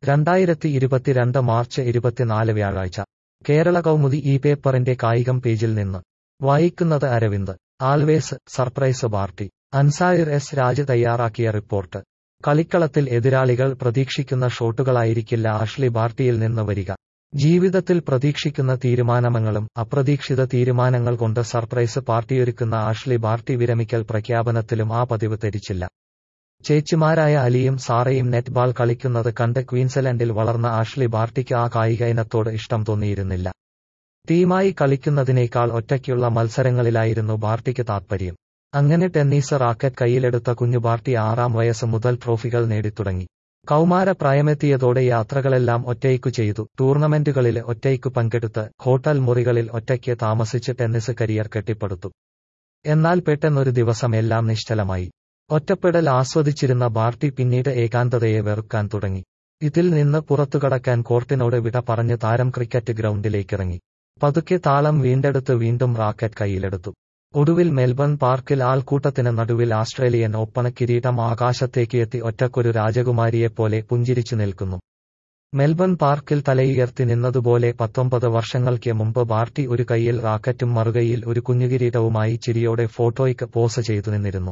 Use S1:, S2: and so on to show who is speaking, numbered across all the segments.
S1: രണ്ടായിരത്തി ഇരുപത്തിരണ്ട് മാർച്ച് ഇരുപത്തിനാല് വ്യാഴാഴ്ച കേരള കൗമുദി ഈ പേപ്പറിന്റെ കായികം പേജിൽ നിന്ന് വായിക്കുന്നത് അരവിന്ദ് ആൽവേസ് സർപ്രൈസ് പാർട്ടി അൻസാരിർ എസ് രാജ് തയ്യാറാക്കിയ റിപ്പോർട്ട് കളിക്കളത്തിൽ എതിരാളികൾ പ്രതീക്ഷിക്കുന്ന ഷോട്ടുകളായിരിക്കില്ല ആഷ്ലി ബാർട്ടിയിൽ നിന്ന് വരിക ജീവിതത്തിൽ പ്രതീക്ഷിക്കുന്ന തീരുമാനങ്ങളും അപ്രതീക്ഷിത തീരുമാനങ്ങൾ കൊണ്ട് സർപ്രൈസ് പാർട്ടിയൊരുക്കുന്ന ആഷ്ലി ബാർട്ടി വിരമിക്കൽ പ്രഖ്യാപനത്തിലും ആ പതിവ് തെരിച്ചില്ല ചേച്ചിമാരായ അലിയും സാറയും നെറ്റ് ബാൾ കളിക്കുന്നത് കണ്ട് ക്വീൻസലൻഡിൽ വളർന്ന ആഷ്ലി ബാർട്ടിക്ക് ആ കായിക ഇനത്തോട് ഇഷ്ടം തോന്നിയിരുന്നില്ല ടീമായി കളിക്കുന്നതിനേക്കാൾ ഒറ്റയ്ക്കുള്ള മത്സരങ്ങളിലായിരുന്നു ബാർട്ടിക്ക് താത്പര്യം അങ്ങനെ ടെന്നീസ് റാക്കറ്റ് കയ്യിലെടുത്ത കുഞ്ഞു ബാർട്ടി ആറാം വയസ്സ് മുതൽ ട്രോഫികൾ നേടിത്തുടങ്ങി കൗമാര പ്രായമെത്തിയതോടെ യാത്രകളെല്ലാം ഒറ്റയ്ക്കു ചെയ്തു ടൂർണമെന്റുകളിൽ ഒറ്റയ്ക്കു പങ്കെടുത്ത് ഹോട്ടൽ മുറികളിൽ ഒറ്റയ്ക്ക് താമസിച്ച് ടെന്നീസ് കരിയർ കെട്ടിപ്പടുത്തു എന്നാൽ പെട്ടെന്നൊരു ദിവസം എല്ലാം നിശ്ചലമായി ഒറ്റപ്പെടൽ ആസ്വദിച്ചിരുന്ന ബാർട്ടി പിന്നീട് ഏകാന്തതയെ വെറുക്കാൻ തുടങ്ങി ഇതിൽ നിന്ന് പുറത്തുകടക്കാൻ കോർട്ടിനോട് വിട പറഞ്ഞ് താരം ക്രിക്കറ്റ് ഗ്രൗണ്ടിലേക്കിറങ്ങി പതുക്കെ താളം വീണ്ടെടുത്ത് വീണ്ടും റാക്കറ്റ് കയ്യിലെടുത്തു ഒടുവിൽ മെൽബൺ പാർക്കിൽ ആൾക്കൂട്ടത്തിന് നടുവിൽ ആസ്ട്രേലിയൻ ഓപ്പൺ കിരീടം ആകാശത്തേക്ക് എത്തി ഒറ്റക്കൊരു രാജകുമാരിയെപ്പോലെ പുഞ്ചിരിച്ചു നിൽക്കുന്നു മെൽബൺ പാർക്കിൽ തലയുയർത്തി നിന്നതുപോലെ പത്തൊമ്പത് വർഷങ്ങൾക്ക് മുമ്പ് ബാർട്ടി ഒരു കൈയിൽ റാക്കറ്റും മറുകൈയിൽ ഒരു കുഞ്ഞുകിരീടവുമായി ചിരിയോടെ ഫോട്ടോയ്ക്ക് പോസ് ചെയ്തു നിന്നിരുന്നു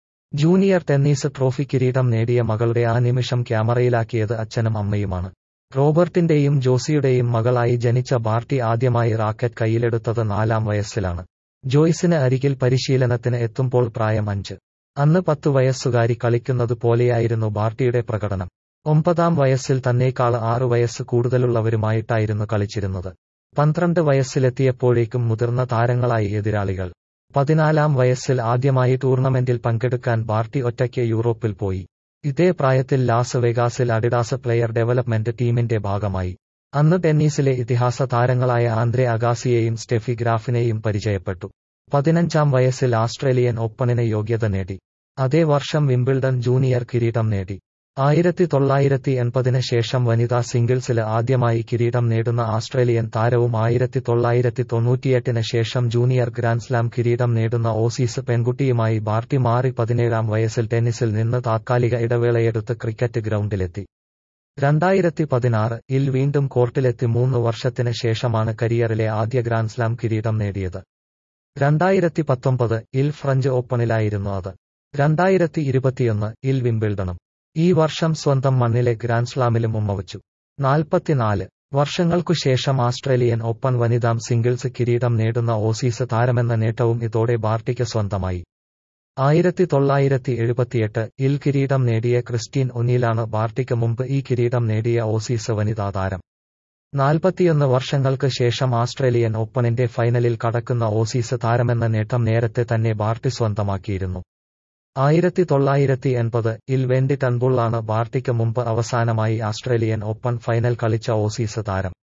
S1: ജൂനിയർ ടെന്നീസ് ട്രോഫി കിരീടം നേടിയ മകളുടെ ആ നിമിഷം ക്യാമറയിലാക്കിയത് അച്ഛനും അമ്മയുമാണ് റോബർട്ടിന്റെയും ജോസിയുടെയും മകളായി ജനിച്ച ബാർട്ടി ആദ്യമായി റാക്കറ്റ് കയ്യിലെടുത്തത് നാലാം വയസ്സിലാണ് ജോയ്സിന് അരികിൽ പരിശീലനത്തിന് എത്തുമ്പോൾ പ്രായം അഞ്ച് അന്ന് പത്തു വയസ്സുകാരി കളിക്കുന്നത് പോലെയായിരുന്നു ബാർട്ടിയുടെ പ്രകടനം ഒമ്പതാം വയസ്സിൽ തന്നേക്കാൾ ആറു വയസ്സ് കൂടുതലുള്ളവരുമായിട്ടായിരുന്നു കളിച്ചിരുന്നത് പന്ത്രണ്ട് വയസ്സിലെത്തിയപ്പോഴേക്കും മുതിർന്ന താരങ്ങളായി എതിരാളികൾ പതിനാലാം വയസ്സിൽ ആദ്യമായി ടൂർണമെന്റിൽ പങ്കെടുക്കാൻ ബാർട്ടി ഒറ്റയ്ക്ക് യൂറോപ്പിൽ പോയി ഇതേ പ്രായത്തിൽ ലാസ് വെഗാസിൽ അഡിഡാസ് പ്ലെയർ ഡെവലപ്മെന്റ് ടീമിന്റെ ഭാഗമായി അന്ന് ടെന്നീസിലെ ഇതിഹാസ താരങ്ങളായ ആന്ദ്രെ അഗാസിയെയും സ്റ്റെഫി ഗ്രാഫിനെയും പരിചയപ്പെട്ടു പതിനഞ്ചാം വയസ്സിൽ ആസ്ട്രേലിയൻ ഓപ്പണിന് യോഗ്യത നേടി അതേ വർഷം വിംബിൾഡൺ ജൂനിയർ കിരീടം നേടി ആയിരത്തി തൊള്ളായിരത്തി എൺപതിന് ശേഷം വനിതാ സിംഗിൾസില് ആദ്യമായി കിരീടം നേടുന്ന ആസ്ട്രേലിയൻ താരവും ആയിരത്തി തൊള്ളായിരത്തി തൊണ്ണൂറ്റിയെട്ടിന് ശേഷം ജൂനിയർ ഗ്രാൻഡ്സ്ലാം കിരീടം നേടുന്ന ഓസീസ് പെൺകുട്ടിയുമായി ബാർട്ടി മാറി പതിനേഴാം വയസ്സിൽ ടെന്നീസിൽ നിന്ന് താത്കാലിക ഇടവേളയെടുത്ത് ക്രിക്കറ്റ് ഗ്രൗണ്ടിലെത്തി രണ്ടായിരത്തി പതിനാറ് ഇൽ വീണ്ടും കോർട്ടിലെത്തി മൂന്ന് വർഷത്തിന് ശേഷമാണ് കരിയറിലെ ആദ്യ ഗ്രാൻഡ്സ്ലാം കിരീടം നേടിയത് രണ്ടായിരത്തി പത്തൊമ്പത് ഇൽ ഫ്രഞ്ച് ഓപ്പണിലായിരുന്നു അത് രണ്ടായിരത്തി ഇരുപത്തിയൊന്ന് ഇൽ വിംബിൾഡണും ഈ വർഷം സ്വന്തം മണ്ണിലെ ഗ്രാൻഡ്സ്ലാമിലും ഉമ്മവച്ചു നാൽപ്പത്തിനാല് വർഷങ്ങൾക്കു ശേഷം ആസ്ട്രേലിയൻ ഓപ്പൺ വനിതാം സിംഗിൾസ് കിരീടം നേടുന്ന ഓസീസ് താരമെന്ന നേട്ടവും ഇതോടെ ബാർട്ടിക്ക് സ്വന്തമായി ആയിരത്തി തൊള്ളായിരത്തി എഴുപത്തിയെട്ട് ഇൽ കിരീടം നേടിയ ക്രിസ്റ്റീൻ ഒനീലാണ് ബാർട്ടിക്ക് മുമ്പ് ഈ കിരീടം നേടിയ ഓസീസ് വനിതാ താരം നാൽപ്പത്തിയൊന്ന് വർഷങ്ങൾക്ക് ശേഷം ആസ്ട്രേലിയൻ ഓപ്പണിന്റെ ഫൈനലിൽ കടക്കുന്ന ഓസീസ് താരമെന്ന നേട്ടം നേരത്തെ തന്നെ ബാർട്ടി സ്വന്തമാക്കിയിരുന്നു ആയിരത്തി തൊള്ളായിരത്തി എൺപത് ഇൽ വെൻഡി ടൺബുള്ളാണ് ബാർട്ടിക്ക് മുമ്പ് അവസാനമായി ആസ്ട്രേലിയൻ ഓപ്പൺ ഫൈനൽ കളിച്ച ഓസീസ് താരം